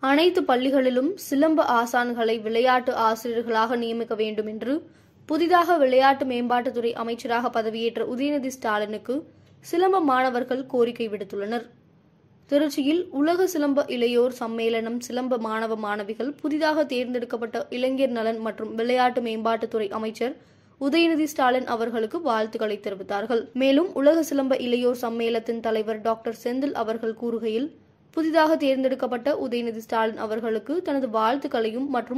அனைத்து பள்ளிகளிலும் சிலம்ப ஆசான்களை விளையாட்டு ஆசிரியர்களாக நியமிக்க வேண்டும் என்று புதிதாக விளையாட்டு மேம்பாட்டுத்துறை அமைச்சராக பதவியேற்ற உதயநிதி ஸ்டாலினுக்கு சிலம்ப மாணவர்கள் கோரிக்கை விடுத்துள்ளனர் திருச்சியில் உலக சிலம்ப இளையோர் சம்மேளனம் சிலம்ப மாணவ மாணவிகள் புதிதாக தேர்ந்தெடுக்கப்பட்ட இளைஞர் நலன் மற்றும் விளையாட்டு மேம்பாட்டுத்துறை அமைச்சர் உதயநிதி ஸ்டாலின் அவர்களுக்கு வாழ்த்துக்களை தெரிவித்தார்கள் மேலும் உலக சிலம்ப இளையோர் சம்மேளத்தின் தலைவர் டாக்டர் செந்தில் அவர்கள் கூறுகையில் புதிதாக தேர்ந்தெடுக்கப்பட்ட உதயநிதி ஸ்டாலின் அவர்களுக்கு தனது வாழ்த்துக்களையும் மற்றும்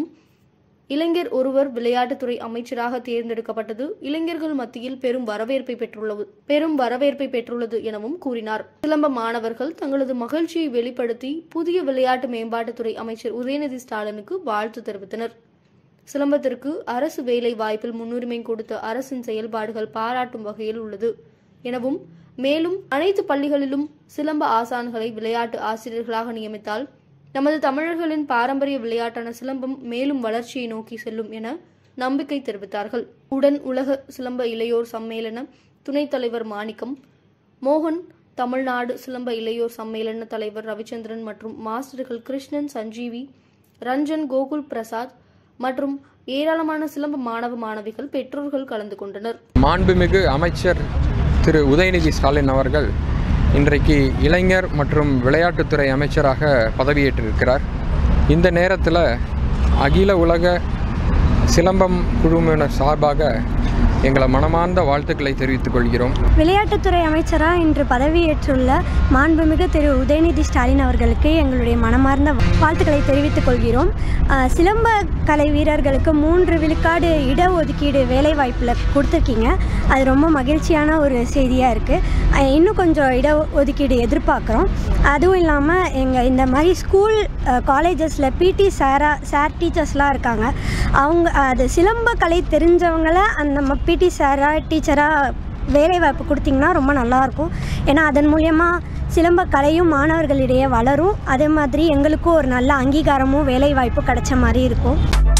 இளைஞர் ஒருவர் விளையாட்டுத்துறை அமைச்சராக தேர்ந்தெடுக்கப்பட்டது இளைஞர்கள் மத்தியில் பெரும் வரவேற்பை பெற்றுள்ளது பெரும் வரவேற்பை பெற்றுள்ளது எனவும் கூறினார் சிலம்ப மாணவர்கள் தங்களது மகிழ்ச்சியை வெளிப்படுத்தி புதிய விளையாட்டு மேம்பாட்டுத்துறை அமைச்சர் உதயநிதி ஸ்டாலினுக்கு வாழ்த்து தெரிவித்தனர் சிலம்பத்திற்கு அரசு வேலை வாய்ப்பில் முன்னுரிமை கொடுத்த அரசின் செயல்பாடுகள் பாராட்டும் வகையில் உள்ளது எனவும் மேலும் அனைத்து பள்ளிகளிலும் சிலம்ப ஆசான்களை விளையாட்டு ஆசிரியர்களாக நியமித்தால் நமது தமிழர்களின் பாரம்பரிய விளையாட்டான சிலம்பம் மேலும் வளர்ச்சியை நோக்கி செல்லும் என நம்பிக்கை தெரிவித்தார்கள் உடன் உலக சிலம்ப இளையோர் சம்மேளன துணைத் தலைவர் மாணிக்கம் மோகன் தமிழ்நாடு சிலம்ப இளையோர் சம்மேளன தலைவர் ரவிச்சந்திரன் மற்றும் மாஸ்டர்கள் கிருஷ்ணன் சஞ்சீவி ரஞ்சன் கோகுல் பிரசாத் மற்றும் ஏராளமான சிலம்ப மாணவ மாணவிகள் பெற்றோர்கள் கலந்து கொண்டனர் மாண்புமிகு அமைச்சர் திரு உதயநிதி ஸ்டாலின் அவர்கள் இன்றைக்கு இளைஞர் மற்றும் விளையாட்டுத்துறை அமைச்சராக பதவியேற்றிருக்கிறார் இந்த நேரத்தில் அகில உலக சிலம்பம் குழுவினர் சார்பாக எங்களை மனமார்ந்த வாழ்த்துக்களை தெரிவித்துக் கொள்கிறோம் விளையாட்டுத்துறை அமைச்சராக இன்று பதவியேற்றுள்ள மாண்புமிகு திரு உதயநிதி ஸ்டாலின் அவர்களுக்கு எங்களுடைய மனமார்ந்த வாழ்த்துக்களை தெரிவித்துக் கொள்கிறோம் அஹ், சிலம்ப கலை வீரர்களுக்கு மூன்று விழுக்காடு இடஒதுக்கீடு வேலைவாய்ப்பில் கொடுத்துருக்கீங்க அது ரொம்ப மகிழ்ச்சியான ஒரு செய்தியாக இருக்குது இன்னும் கொஞ்சம் இட ஒதுக்கீடு எதிர்பார்க்குறோம் அதுவும் இல்லாமல் எங்கள் இந்த மாதிரி ஸ்கூல் காலேஜஸில் பிடி சாரா சார் டீச்சர்ஸ்லாம் இருக்காங்க அவங்க அது சிலம்ப கலை தெரிஞ்சவங்கள அந்த நம்ம பிடி சாரா டீச்சராக வேலைவாய்ப்பு கொடுத்தீங்கன்னா ரொம்ப நல்லாயிருக்கும் ஏன்னா அதன் மூலியமாக சிலம்ப கலையும் மாணவர்களிடையே வளரும் அதே மாதிரி எங்களுக்கும் ஒரு நல்ல அங்கீகாரமும் வேலைவாய்ப்பும் கிடைச்ச மாதிரி இருக்கும்